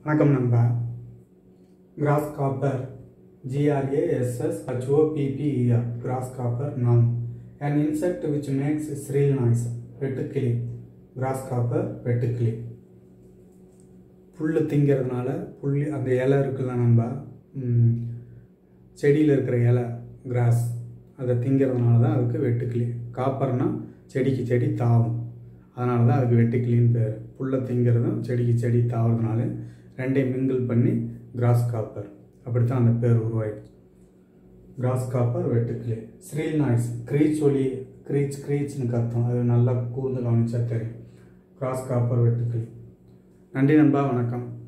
வணக்கம் நண்பா grasshopper G R A S S H O P P E R grasshopper noun an insect which makes shrill noise வெட்டுக்கிளி grasshopper வெட்டுக்கிளி புல் திங்கிறதுனால புல் அந்த இலை இருக்குல்ல நண்பா ம், செடியில் இருக்கிற இலை கிராஸ் அதை திங்கிறதுனால தான் அதுக்கு வெட்டுக்கிளி காப்பர்னா செடிக்கு செடி தாவும் அதனால தான் அதுக்கு வெட்டுக்கிளின்னு பேர் புல்லை திங்கிறதும் செடிக்கு செடி தாவறதுனால ரெண்டையும் மிங்கிள் பண்ணி கிராஸ் காப்பர் அப்படி தான் அந்த பேர் உருவாயிடுச்சு கிராஸ் காப்பர் வெட்டுக்கிளி ஸ்ரீல் நாய்ஸ் க்ரீச் ஒலி க்ரீச் க்ரீச்னு கத்தம் அது நல்லா கூர்ந்து கவனிச்சா தெரியும் கிராஸ் காப்பர் வெட்டுக்கிளி நன்றி நண்பா வணக்கம்